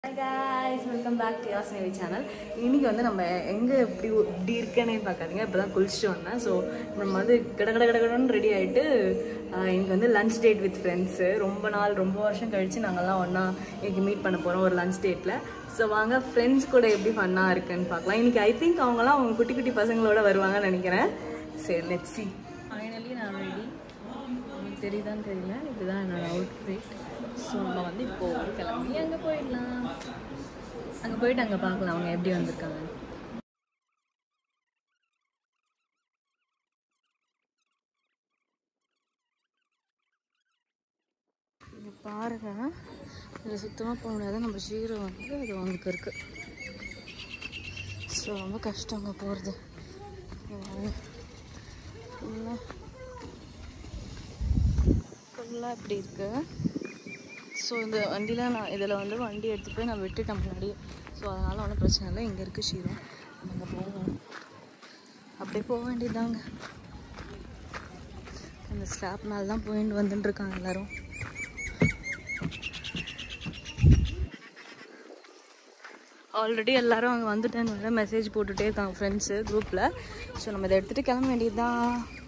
guys welcome back to யாஸ்னேவி channel இன்னைக்கு வந்து நம்ம எங்கே எப்படி இப்படி இருக்கேனே பார்க்காதீங்க இப்போ தான் குளிச்சுட்டு வந்தேன் ஸோ நம்ம வந்து கட கட கட கடன்னு ரெடி ஆகிட்டு இன்னைக்கு வந்து லஞ்ச் டேட் வித் ஃப்ரெண்ட்ஸு ரொம்ப நாள் ரொம்ப வருஷம் கழித்து நாங்கள்லாம் ஒன்றா இன்னைக்கு மீட் பண்ண போகிறோம் ஒரு லஞ்ச் டேட்டில் ஸோ வாங்க ஃப்ரெண்ட்ஸ் கூட எப்படி ஃபன்னாக இருக்குன்னு பார்க்கலாம் இன்னைக்கு ஐ திங்க் அவங்களாம் அவங்க குட்டி குட்டி பசங்களோட வருவாங்கன்னு நினைக்கிறேன் சரி லெட் சி ஃபைனலி நான் ரெடி உங்களுக்கு தெரியுதான்னு தெரியல இதுதான் என்னோட அவுட்ஃபிட் ஸோ நம்ம வந்து இப்போ கிளம்பி அங்கே போயிடலாம் அங்கே போயிட்டு அங்கே பார்க்கலாம் அவங்க எப்படி வந்திருக்காங்க இங்கே பாருங்க இதில் சுத்தமாக போக முடியாது நம்ம ஷீரோ வந்து அது அவங்களுக்கு இருக்கு ஸோ ரொம்ப கஷ்டங்க போகிறது ஃபுல்லாக ஃபுல்லாக இப்படி இருக்கு ஸோ இந்த வண்டியில் நான் இதில் வந்து வண்டி எடுத்துகிட்டு போய் நான் விட்டுட்டேன் முன்னாடி ஸோ அதனால் ஒன்றும் பிரச்சனை இல்லை இங்கே இருக்குது ஷீரோ அங்கே போவோம் அப்படியே போக வேண்டியதாங்க அந்த ஸ்டாப் மேலே தான் போயிட்டு வந்துட்டு இருக்காங்க எல்லாரும் ஆல்ரெடி எல்லாரும் அங்கே வந்துட்டேன்னு வேறு மெசேஜ் போட்டுகிட்டே இருக்காங்க ஃப்ரெண்ட்ஸு குரூப்பில் ஸோ நம்ம இதை எடுத்துகிட்டு கிளம்ப வேண்டியதுதான்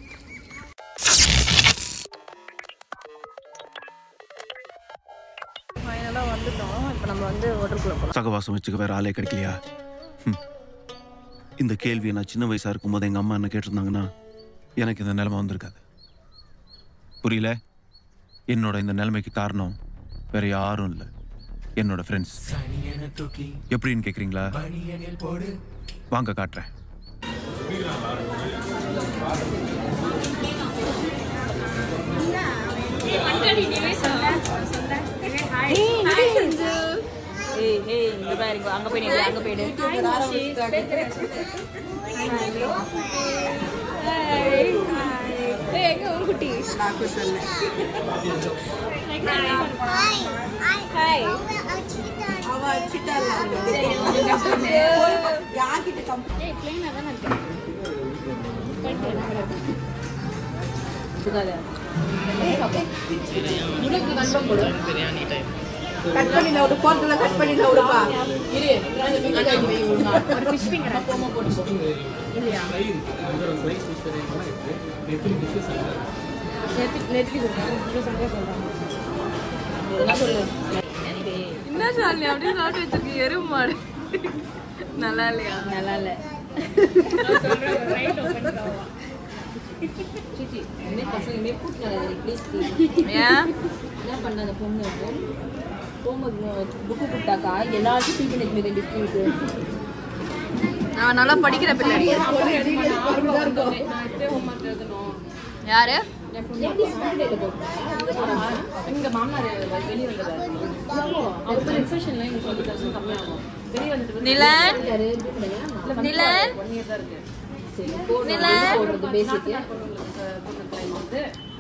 ஃபைனலாக வந்துட்டோம் இப்போ நம்ம வந்து ஹோட்டலுக்குள்ளே போகலாம் சகவாசம் வச்சுக்க வேற ஆளே கிடைக்கலையா ஹம். இந்த கேள்வியை நான் சின்ன வயசா இருக்கும்போது எங்க அம்மா என்ன கேட்டிருந்தாங்கன்னா எனக்கு இந்த நிலைமை வந்திருக்காது புரியல என்னோட இந்த நிலைமைக்கு காரணம் வேற யாரும் இல்லை என்னோட ஃப்ரெண்ட்ஸ் எப்படின்னு கேக்குறீங்களா வாங்க காட்டுறேன் ஏய் ஏய் இங்க பாருங்க அங்க போய் நில்லு அங்க போயிடு கட் பண்ணில விடு போறதுல கட் பண்ணில விடுப்பா என்ன சாலி அப்படியே சாப்பிட்டு வச்சிருக்கீங்க எறும்பு மாடு நல்லா இல்லையா நல்லா இல்ல ஏன் என்ன பண்ண அந்த பொண்ணு ஹோம்ஒர்க் புக்கு கொடுத்தாக்கா எல்லாத்தையும் ஃபீல் பண்ணி வச்சுருந்தேன் டிஸ்பிளிக்கு நான் நல்லா படிக்கிற பிள்ளை யாரு எங்க மாமனார் வெளியே வந்ததாரு அவருக்கு இன்ஃபெக்ஷன்லாம் எங்களுக்கு டுவெண்ட்டி தௌசண்ட் கம்மியாகும் வெளியே வந்துட்டு நிலன் இருக்காரு நிலன் ஒன் இயர் தான் இருக்கு சரி நிலன் போடுறது பேசிக் வந்து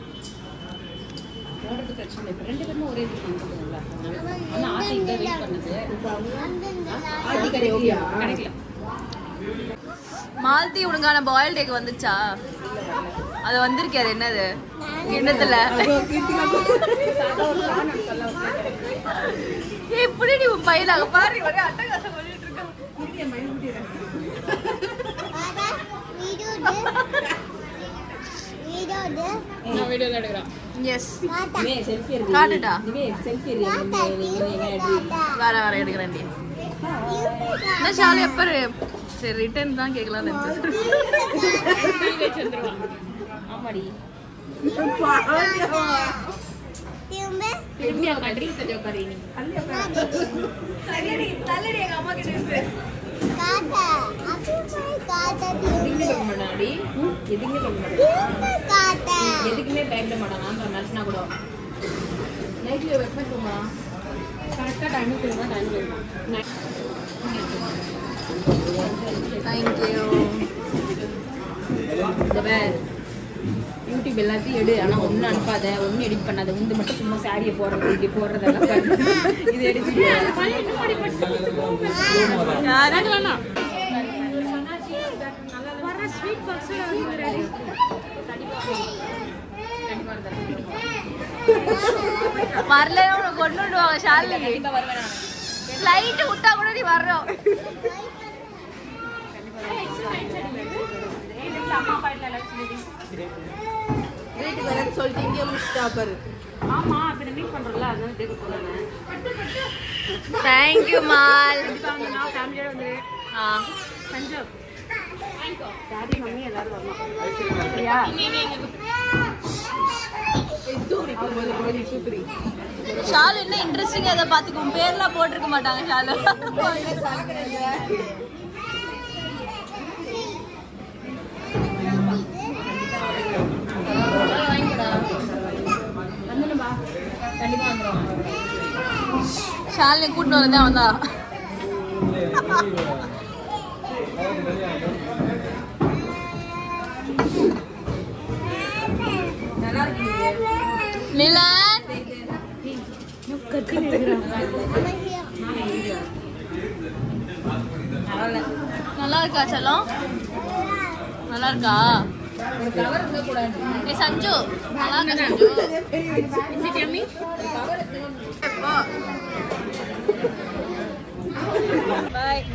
போடுறது பிரச்சனை இல்லை இப்போ ரெண்டு பேருமே ஒரே வீட்டில் வந்துருக்குங்களா ஆனால் ஆட்டி இங்கே வெயிட் பண்ணுது ஆட்டி கிடைக்கலையா கிடைக்கல மாலத்தி உனக்கான பாயில் டேக் வந்துச்சா அது வந்திருக்கே அது என்னது கிண்ணத்துல ஏய், இப்படி நீ உன் பையில அங்க பாரு ஒரே அட்டகாசம் பண்ணிட்டு இருக்க நான் வீடியோ தான் எடுக்கிறேன் எஸ் இவே செல்ஃபி எடுத்து காட்டுடா. இவே செல்ஃபி எடுத்து எங்க எடுத்து வர வர எடுக்கிறேன் நீ என்ன ஷாலு எப்ப சரி ரிட்டர்ன் தான் கேட்கலாம் ஆமாடி திரும்பி அவங்க கண்ட்ரிக்கு தஜோ கறி நீ எதுக்குமே பண்ண மாட்டாடி எதுக்குமே பண்ண மாட்டான் எதுக்குமே பயப்பட மாட்டான் நான் நச்சுனா கூட நைட்ல வெப்ப தூங்கா கரெக்டாக டைமுக்கு தூங்க டைமுக்கு இருக்கும் தேங்க்யூ இந்த வேர் யூடியூப் எல்லாத்தையும் எடு ஆனா ஒன்றும் அனுப்பாத ஒன்றும் எடிட் பண்ணாத உந்து மட்டும் சும்மா சாரியை போடுறது இப்படி போடுறதெல்லாம் பண்ணு. இது எடுத்து யாரு வேணாம் வரல உனக்கு கொண்டு விடுவாங்க ஷாலினி கண்டிப்பா வருவேன் நானு. லைட் விட்டா கூட நீ வர்றோம் வீட்டுக்கு வரேன்னு சொல்லிட்டு இங்கே முடிச்சுட்டா பாரு ஆமா அப்ப மீட் பண்றோம்ல அதனால தேக்க போறேன் தேங்க்யூ மால் நான் ஃபேமிலியோட வந்து ஆ சஞ்சு டாடி மம்மி எல்லாரும் வரணும் சரியா ஷாலு என்ன இன்ட்ரெஸ்டிங்கா அதை பாத்துக்கும் பேர்லாம் போட்டிருக்க மாட்டாங்க ஷாலு வந்துடும்பா கண்டிப்பா வந்துடும் ஷாலினி கூட்டிட்டு வரதே வந்தா நிலன் நல்லா இருக்கா செல்லம் நல்லா இருக்கா ஏ சஞ்சு நல்லா இருக்கா சஞ்சு பாய்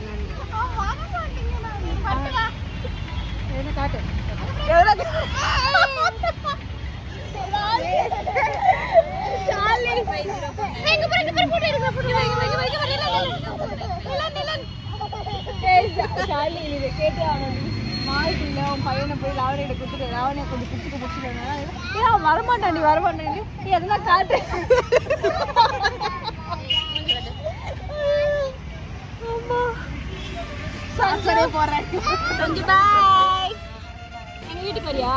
வரமாட்டான் நீ வரமாட்டேன் நீ எதனா காட்டு சரி போறேன் சஞ்சு பாய் எங்க வீட்டுக்கு வரியா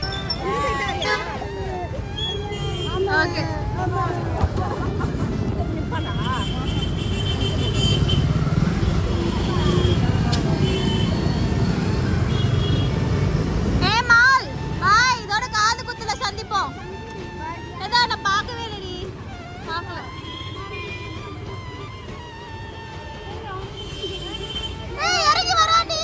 ஓகே ஏ மால் பாய் இதோட காது குத்துல சந்திப்போம் ஏதா நான் பார்க்கவே இல்லடி பார்க்கல ஏய் இறங்கி வராடி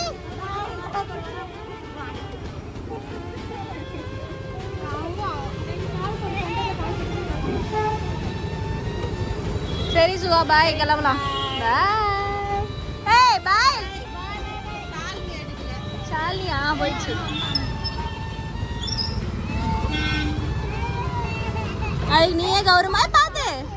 சரி சுவா பாய் கிளம்பலாம் பாய் ஏய் பாய் சாலியா போயிடுச்சு அது நீயே கௌரவமா பார்த்து